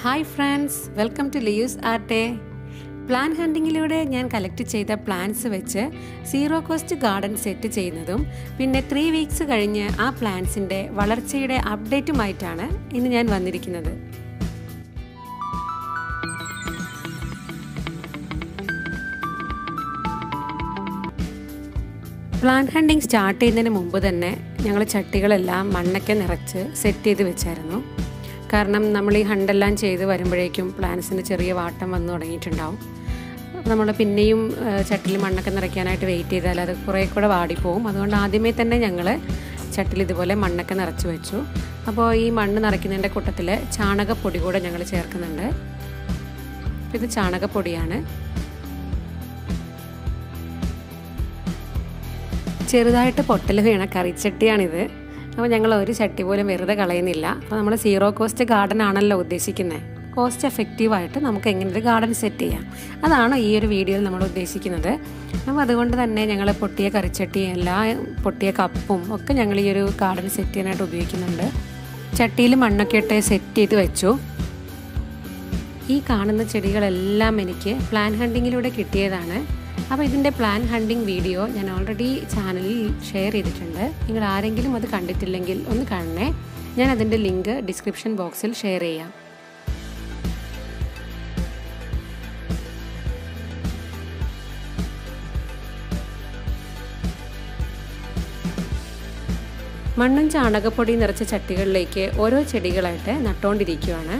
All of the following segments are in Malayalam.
hi friends welcome to Leo's Arte plan ഹണ്ടിങ്ങിലൂടെ ഞാൻ കളക്ട് ചെയ്ത പ്ലാന്റ്സ് വെച്ച് സീറോ കോസ്റ്റ് ഗാർഡൻ സെറ്റ് ചെയ്യുന്നതും പിന്നെ ത്രീ വീക്സ് കഴിഞ്ഞ് ആ പ്ലാന്റ്സിൻ്റെ വളർച്ചയുടെ അപ്ഡേറ്റുമായിട്ടാണ് ഇന്ന് ഞാൻ വന്നിരിക്കുന്നത് പ്ലാന്റ് ഹണ്ടിങ് സ്റ്റാർട്ട് ചെയ്യുന്നതിന് മുമ്പ് തന്നെ ഞങ്ങൾ ചട്ടികളെല്ലാം മണ്ണൊക്കെ നിറച്ച് സെറ്റ് ചെയ്ത് വെച്ചായിരുന്നു കാരണം നമ്മൾ ഈ ഹണ്ടെല്ലാം ചെയ്ത് വരുമ്പോഴേക്കും പ്ലാന്റ്സിന് ചെറിയ വാട്ടം വന്നു തുടങ്ങിയിട്ടുണ്ടാവും നമ്മൾ പിന്നെയും ചട്ടിയിൽ മണ്ണൊക്കെ നിറയ്ക്കാനായിട്ട് വെയിറ്റ് ചെയ്താൽ അത് കുറേ കൂടെ വാടിപ്പോവും അതുകൊണ്ട് ആദ്യമേ തന്നെ ഞങ്ങൾ ചട്ടിൽ ഇതുപോലെ മണ്ണൊക്കെ നിറച്ച് വെച്ചു അപ്പോൾ ഈ മണ്ണ് നിറയ്ക്കുന്നതിൻ്റെ കൂട്ടത്തിൽ ചാണകപ്പൊടി കൂടെ ഞങ്ങൾ ചേർക്കുന്നുണ്ട് ഇത് ചാണകപ്പൊടിയാണ് ചെറുതായിട്ട് പൊട്ടൽ വീണ കറിച്ചട്ടിയാണിത് അപ്പോൾ ഞങ്ങൾ ഒരു ചട്ടി പോലും വെറുതെ കളയുന്നില്ല അപ്പോൾ നമ്മൾ സീറോ കോസ്റ്റ് ഗാർഡൻ ആണല്ലോ ഉദ്ദേശിക്കുന്നത് കോസ്റ്റ് എഫക്റ്റീവായിട്ട് നമുക്ക് എങ്ങനെ ഒരു ഗാർഡൻ സെറ്റ് ചെയ്യാം അതാണ് ഈ ഒരു വീഡിയോയിൽ നമ്മൾ ഉദ്ദേശിക്കുന്നത് അപ്പോൾ അതുകൊണ്ട് തന്നെ ഞങ്ങൾ പൊട്ടിയ കറിച്ചട്ടിയും എല്ലാ പൊട്ടിയ കപ്പും ഒക്കെ ഞങ്ങൾ ഈ ഒരു ഗാർഡൻ സെറ്റ് ചെയ്യാനായിട്ട് ഉപയോഗിക്കുന്നുണ്ട് ചട്ടിയിൽ മണ്ണൊക്കെ ഇട്ട് സെറ്റ് ചെയ്ത് വെച്ചു ഈ കാണുന്ന ചെടികളെല്ലാം എനിക്ക് പ്ലാൻ ഹണ്ടിങ്ങിലൂടെ കിട്ടിയതാണ് അപ്പോൾ ഇതിൻ്റെ പ്ലാൻ ഹണ്ടിങ് വീഡിയോ ഞാൻ ഓൾറെഡി ചാനലിൽ ഷെയർ ചെയ്തിട്ടുണ്ട് നിങ്ങൾ ആരെങ്കിലും അത് കണ്ടിട്ടില്ലെങ്കിൽ ഒന്ന് കാണണേ ഞാൻ അതിൻ്റെ ലിങ്ക് ഡിസ്ക്രിപ്ഷൻ ബോക്സിൽ ഷെയർ ചെയ്യാം മണ്ണും ചാണകപ്പൊടി നിറച്ച ചട്ടികളിലേക്ക് ഓരോ ചെടികളായിട്ട് നട്ടുകൊണ്ടിരിക്കുകയാണ്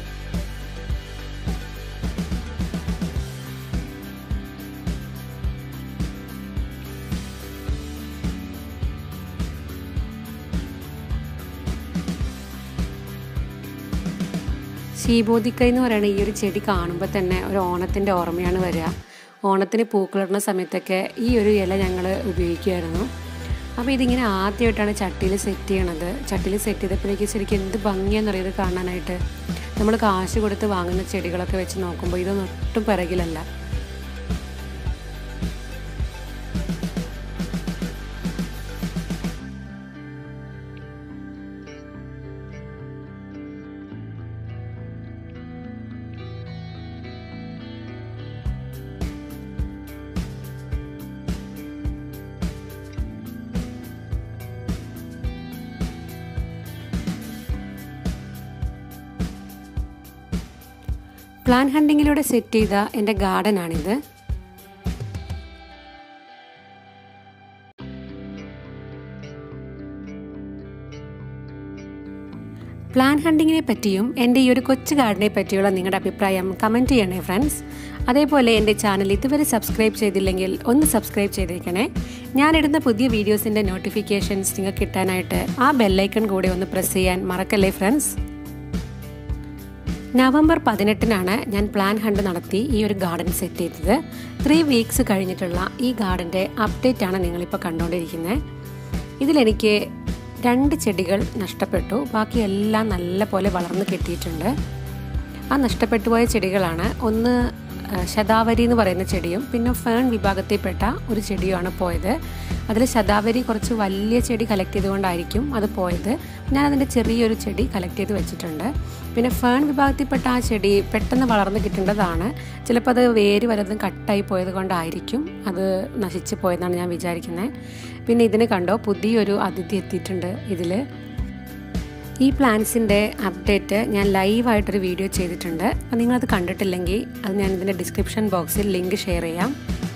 ശീബോധിക്കൈ എന്ന് പറയുന്ന ഈ ഒരു ചെടി കാണുമ്പോൾ തന്നെ ഒരു ഓണത്തിൻ്റെ ഓർമ്മയാണ് വരിക ഓണത്തിന് പൂക്കളിടുന്ന സമയത്തൊക്കെ ഈ ഒരു ഇല ഞങ്ങൾ ഉപയോഗിക്കുമായിരുന്നു അപ്പോൾ ഇതിങ്ങനെ ആദ്യമായിട്ടാണ് ചട്ടിയിൽ സെറ്റ് ചെയ്യണത് ചട്ടിയിൽ സെറ്റ് ചെയ്തപ്പോഴേക്ക് ശരിക്കും എന്ത് ഭംഗിയാണെന്നറിയത് കാണാനായിട്ട് നമ്മൾ കാശ് കൊടുത്ത് വാങ്ങുന്ന ചെടികളൊക്കെ വെച്ച് നോക്കുമ്പോൾ ഇതൊന്നും ഒട്ടും പിറകിലല്ല പ്ലാൻ ഹണ്ടിങ്ങിലൂടെ സെറ്റ് ചെയ്ത എൻ്റെ ഗാർഡനാണിത് പ്ലാൻ ഹണ്ടിങ്ങിനെ പറ്റിയും എൻ്റെ ഈ ഒരു കൊച്ചു ഗാർഡനെ പറ്റിയുള്ള നിങ്ങളുടെ അഭിപ്രായം കമൻറ്റ് ചെയ്യണേ ഫ്രണ്ട്സ് അതേപോലെ എൻ്റെ ചാനൽ ഇതുവരെ സബ്സ്ക്രൈബ് ചെയ്തില്ലെങ്കിൽ ഒന്ന് സബ്സ്ക്രൈബ് ചെയ്തേക്കണേ ഞാനിടുന്ന പുതിയ വീഡിയോസിൻ്റെ നോട്ടിഫിക്കേഷൻസ് നിങ്ങൾക്ക് കിട്ടാനായിട്ട് ആ ബെല്ലൈക്കൺ കൂടെ ഒന്ന് പ്രസ് ചെയ്യാൻ മറക്കല്ലേ ഫ്രണ്ട്സ് നവംബർ പതിനെട്ടിനാണ് ഞാൻ പ്ലാൻ ഹണ്ട് നടത്തി ഈ ഒരു ഗാർഡൻ സെറ്റ് ചെയ്തത് ത്രീ വീക്സ് കഴിഞ്ഞിട്ടുള്ള ഈ ഗാർഡൻ്റെ അപ്ഡേറ്റ് ആണ് നിങ്ങളിപ്പോൾ കണ്ടുകൊണ്ടിരിക്കുന്നത് ഇതിലെനിക്ക് രണ്ട് ചെടികൾ നഷ്ടപ്പെട്ടു ബാക്കി എല്ലാം നല്ല പോലെ വളർന്നു കിട്ടിയിട്ടുണ്ട് ആ നഷ്ടപ്പെട്ടു പോയ ചെടികളാണ് ഒന്ന് ശതാവരി എന്ന് പറയുന്ന ചെടിയും പിന്നെ ഫേൺ വിഭാഗത്തിൽപ്പെട്ട ഒരു ചെടിയുമാണ് പോയത് അതിൽ ശതാവരി കുറച്ച് വലിയ ചെടി കളക്ട് ചെയ്തുകൊണ്ടായിരിക്കും അത് പോയത് ഞാൻ അതിൻ്റെ ചെറിയൊരു ചെടി കളക്ട് ചെയ്ത് വെച്ചിട്ടുണ്ട് പിന്നെ ഫേൺ വിഭാഗത്തിൽപ്പെട്ട ആ ചെടി പെട്ടെന്ന് വളർന്ന് കിട്ടേണ്ടതാണ് ചിലപ്പോൾ അത് വേര് വലതും കട്ടായി പോയത് കൊണ്ടായിരിക്കും അത് നശിച്ചു പോയെന്നാണ് ഞാൻ വിചാരിക്കുന്നത് പിന്നെ ഇതിന് കണ്ടോ പുതിയൊരു അതിഥി എത്തിയിട്ടുണ്ട് ഇതിൽ ഈ പ്ലാൻസിൻ്റെ അപ്ഡേറ്റ് ഞാൻ ലൈവായിട്ടൊരു വീഡിയോ ചെയ്തിട്ടുണ്ട് അപ്പോൾ നിങ്ങളത് കണ്ടിട്ടില്ലെങ്കിൽ അത് ഞാൻ ഇതിൻ്റെ ഡിസ്ക്രിപ്ഷൻ ബോക്സിൽ ലിങ്ക് ഷെയർ ചെയ്യാം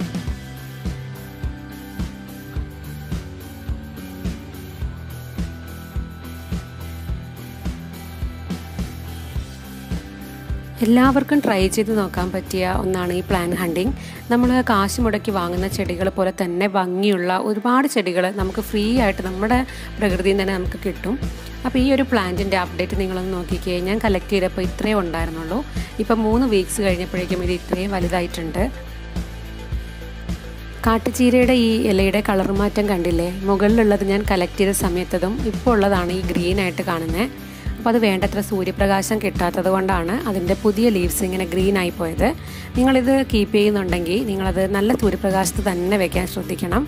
എല്ലാവർക്കും ട്രൈ ചെയ്ത് നോക്കാൻ പറ്റിയ ഒന്നാണ് ഈ പ്ലാൻ ഹണ്ടിങ് നമ്മൾ കാശ് മുടക്കി വാങ്ങുന്ന ചെടികൾ പോലെ തന്നെ ഭംഗിയുള്ള ഒരുപാട് ചെടികൾ നമുക്ക് ഫ്രീ ആയിട്ട് നമ്മുടെ പ്രകൃതിയിൽ തന്നെ നമുക്ക് കിട്ടും അപ്പോൾ ഈ ഒരു പ്ലാന്റിൻ്റെ അപ്ഡേറ്റ് നിങ്ങളൊന്ന് നോക്കിക്കേ ഞാൻ കളക്ട് ചെയ്തപ്പോൾ ഇത്രയേ ഉണ്ടായിരുന്നുള്ളൂ ഇപ്പം മൂന്ന് വീക്സ് കഴിഞ്ഞപ്പോഴേക്കും ഇത് ഇത്രയും വലുതായിട്ടുണ്ട് കാട്ടുചീരയുടെ ഈ ഇലയുടെ കളർ മാറ്റം കണ്ടില്ലേ മുകളിലുള്ളത് ഞാൻ കളക്ട് ചെയ്ത സമയത്തതും ഇപ്പോൾ ഉള്ളതാണ് ഈ ഗ്രീൻ ആയിട്ട് കാണുന്നത് അപ്പോൾ അത് വേണ്ടത്ര സൂര്യപ്രകാശം കിട്ടാത്തത് കൊണ്ടാണ് അതിൻ്റെ പുതിയ ലീവ്സ് ഇങ്ങനെ ഗ്രീൻ ആയി പോയത് നിങ്ങളിത് കീപ്പ് ചെയ്യുന്നുണ്ടെങ്കിൽ നിങ്ങളത് നല്ല സൂര്യപ്രകാശത്ത് തന്നെ വെക്കാൻ ശ്രദ്ധിക്കണം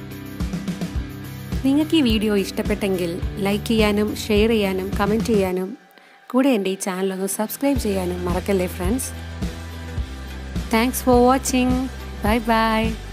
നിങ്ങൾക്ക് ഈ വീഡിയോ ഇഷ്ടപ്പെട്ടെങ്കിൽ ലൈക്ക് ചെയ്യാനും ഷെയർ ചെയ്യാനും കമൻറ്റ് ചെയ്യാനും കൂടെ എൻ്റെ ഈ ചാനലൊന്ന് സബ്സ്ക്രൈബ് ചെയ്യാനും മറക്കല്ലേ friends thanks for watching bye by